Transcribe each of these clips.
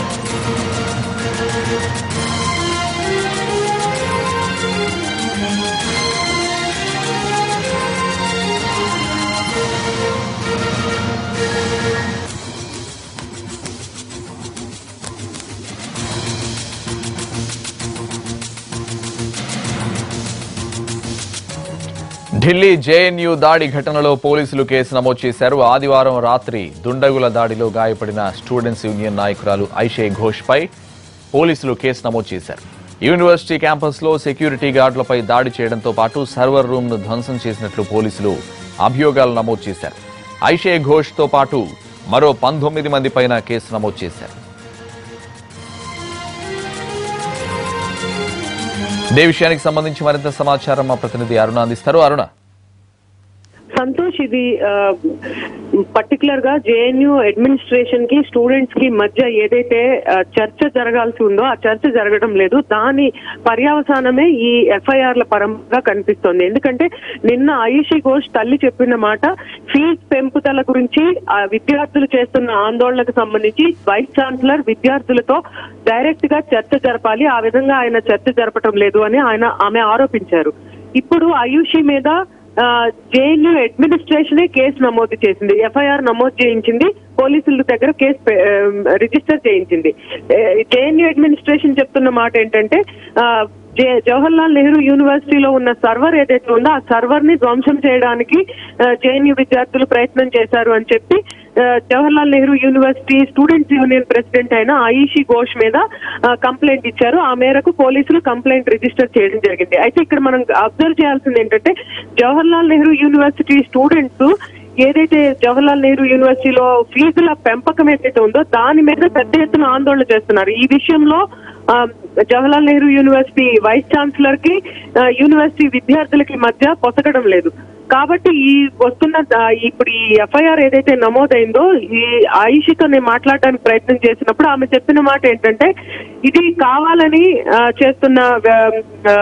Delhi JNU దాడి ఘటనలో పోలీసులు కేసు నమోదు చేశారు ఆదివారం రాత్రి దుండగుల దాడిలో గాయపడిన స్టూడెంట్స్ యూనియన్ నాయకురాలు ఐషే ఘోష్ పై పోలీసులు కేసు నమోదు చేశారు యూనివర్సిటీ క్యాంపస్ లో సెక్యూరిటీ గార్డులపై దాడి చేయడంతో పాటు సర్వర్ రూమ్ ను ధ్వంసం చేసినట్లు పోలీసులు అభియోగాలు నమోదు చేశారు ఐషే ఘోష్ తో పాటు మరో పంతొమ్మిది మంది పైన కేసు నమోదు చేశారు ఇదే విషయానికి సంబంధించి మరింత సమాచారం మా ప్రతినిధి అరుణ అందిస్తారు అరుణ సంతోష్ ఇది పర్టికులర్ గా జేఎన్యూ అడ్మినిస్ట్రేషన్ కి స్టూడెంట్స్ కి మధ్య ఏదైతే ఆ, చర్చ జరగాల్సి ఉందో ఆ చర్చ జరగడం లేదు దాని పర్యావసానమే ఈ ఎఫ్ఐఆర్ల పరంగా కనిపిస్తోంది ఎందుకంటే నిన్న ఆయుషి ఘోష్ తల్లి చెప్పిన మాట ఫీజు పెంపుదల గురించి ఆ విద్యార్థులు చేస్తున్న ఆందోళనకు సంబంధించి వైస్ ఛాన్సలర్ విద్యార్థులతో డైరెక్ట్ గా చర్చ జరపాలి ఆ విధంగా ఆయన చర్చ జరపడం లేదు అని ఆయన ఆమె ఆరోపించారు ఇప్పుడు ఆయుషి మీద జేఎన్యూ అడ్మినిస్ట్రేషనే కేసు నమోదు చేసింది ఎఫ్ఐఆర్ నమోదు చేయించింది పోలీసుల దగ్గర కేసు పె- ఆ, రిజిస్టర్ చేయించింది జేఎన్యూ అడ్మినిస్ట్రేషన్ చెప్తున్న మాట ఏంటంటే ఆ, జే- జవహర్లాల్ నెహ్రూ యూనివర్సిటీలో ఉన్న సర్వర్ ఏదైతే ఉందో ఆ సర్వర్ ని ధ్వంసం చేయడానికి జేఎన్యూ విద్యార్థులు ప్రయత్నం చేశారు అని చెప్పి ఆ, Jawaharlal Nehru university students union president అయిన ఆయిషి ఘోష్ మీద ఆ, కంప్లైంట్ ఇచ్చారు ఆ మేరకు పోలీసులు కంప్లైంట్ రిజిస్టర్ చేయడం జరిగింది అయితే ఇక్కడ మనం అబ్జర్వ్ చేయాల్సింది ఏంటంటే జవహర్లాల్ నెహ్రూ యూనివర్సిటీ స్టూడెంట్స్ ఏదైతే జవహర్లాల్ నెహ్రూ యూనివర్సిటీలో ఫీజుల పెంపకం ఏదైతే ఉందో దాని మీద పెద్ద ఎత్తున ఆందోళన చేస్తున్నారు ఈ విషయంలో ఆ, Jawaharlal Nehru university vice chancellor కి ఆ, యూనివర్సిటీ విద్యార్థులకి మధ్య పొసగడం లేదు కాబట్టి ఈ వస్తున్న ఆ, ఇప్పుడు ఈ ఎఫ్ఐఆర్ ఏదైతే నమోదైందో ఈ ఆయిషితో నేను మాట్లాడడానికి ప్రయత్నం చేసినప్పుడు ఆమె చెప్పిన మాట ఏంటంటే ఇది కావాలని ఆ, చేస్తున్న ఆ, ఆ,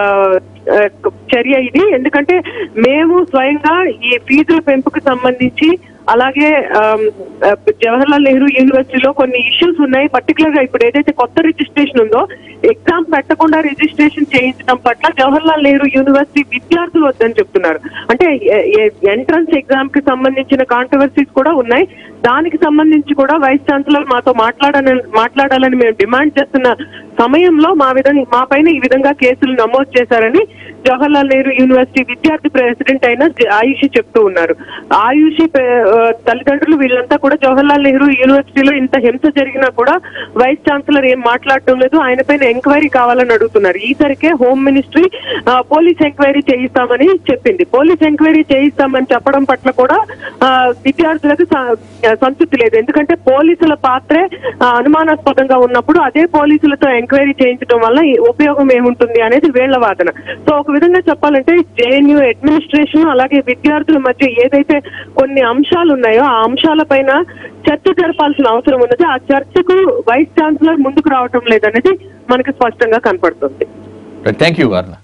చర్య ఇది ఎందుకంటే మేము స్వయంగా ఈ ఫీజుల పెంపుకు సంబంధించి అలాగే ఆమ్, ఆ, జవహర్లాల్ నెహ్రూ యూనివర్సిటీలో కొన్ని ఇష్యూస్ ఉన్నాయి పర్టికులర్ గా ఇప్పుడు ఏదైతే కొత్త రిజిస్ట్రేషన్ ఉందో ఎగ్జామ్ పెట్టకుండా రిజిస్ట్రేషన్ చేయించడం పట్ల జవహర్లాల్ నెహ్రూ యూనివర్సిటీ విద్యార్థులు వద్దని చెప్తున్నారు అంటే ఎంట్రన్స్ ఎగ్జామ్ కి సంబంధించిన కాంట్రవర్సీస్ కూడా ఉన్నాయి దానికి సంబంధించి కూడా వైస్ ఛాన్సలర్ మాతో మాట్లాడాలని మాట్లాడాలని మేము డిమాండ్ చేస్తున్న సమయంలో మా విధంగా మా పైన ఈ విధంగా కేసులు నమోదు చేశారని జవహర్లాల్ నెహ్రూ యూనివర్సిటీ విద్యార్థి ప్రెసిడెంట్ అయిన జ- ఆయుషి చెప్తూ ఉన్నారు ఆయుషి ప్ర- ఆ, తల్లిదండ్రులు వీళ్ళంతా కూడా జవహర్లాల్ నెహ్రూ యూనివర్సిటీలో ఇంత హింస జరిగినా కూడా వైస్ ఛాన్సలర్ ఏం మాట్లాడటం లేదు ఆయన పైన ఎంక్వైరీ కావాలని అడుగుతున్నారు ఈసరికే హోమ్ మినిస్ట్రీ ఆ, పోలీస్ ఎంక్వైరీ చేయిస్తామని చెప్పింది పోలీస్ ఎంక్వైరీ చేయిస్తామని చెప్పడం పట్ల కూడా ఆ, విద్యార్థులకు స- సంతృప్తి లేదు ఎందుకంటే పోలీసుల పాత్రే ఆ, అనుమానాస్పదంగా ఉన్నప్పుడు అదే పోలీసులతో ఎంక్వైరీ చేయించడం వల్ల ఈ ఉపయోగం ఏముంటుంది అనేది వీళ్ల వాదన సో ఒక విధంగా చెప్పాలంటే జేఎన్యూ అడ్మినిస్ట్రేషన్ అలాగే విద్యార్థుల మధ్య ఏదైతే కొన్ని అంశాలు ఉన్నాయో ఆ అంశాల పైన చర్చ జరపాల్సిన అవసరం ఉన్నది ఆ చర్చకు వైస్ ఛాన్సలర్ ముందుకు రావటం లేదనేది మనకి స్పష్టంగా కనపడుతుంది థ్యాంక్ యూ అరుణ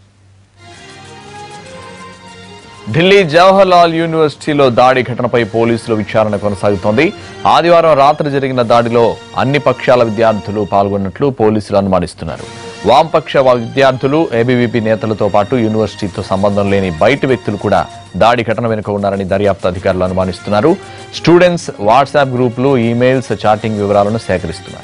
ఢిల్లీ జవహర్లాల్ యూనివర్సిటీలో దాడి ఘటనపై పోలీసుల విచారణ కొనసాగుతోంది ఆదివారం రాత్రి జరిగిన దాడిలో అన్ని పక్షాల విద్యార్థులు పాల్గొన్నట్లు పోలీసులు అనుమానిస్తున్నారు వామపక్ష విద్యార్థులు ఏబీవీపీ నేతలతో పాటు యూనివర్సిటీతో సంబంధం లేని బయటి వ్యక్తులు కూడా దాడి ఘటన వెనుక ఉన్నారని దర్యాప్తు అధికారులు అనుమానిస్తున్నారు స్టూడెంట్స్ వాట్సాప్ గ్రూపులు ఈమెయిల్స్ చాటింగ్ వివరాలను సేకరిస్తున్నారు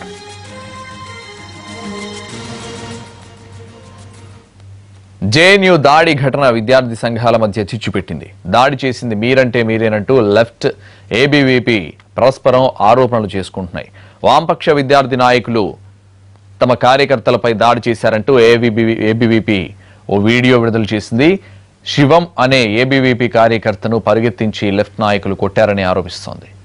జేఎన్యూ దాడి ఘటన విద్యార్థి సంఘాల మధ్య చిచ్చుపెట్టింది దాడి చేసింది మీరంటే మీరేనంటూ లెఫ్ట్ ఏబీవీపీ పరస్పరం ఆరోపణలు చేసుకుంటున్నాయి వామపక్ష విద్యార్థి నాయకులు తమ కార్యకర్తలపై దాడి చేశారంటూ ఏబీవీపీ ఓ వీడియో విడుదల చేసింది శివం అనే ఏబీవీపీ కార్యకర్తను పరిగెత్తించి లెఫ్ట్ నాయకులు కొట్టారని ఆరోపిస్తోంది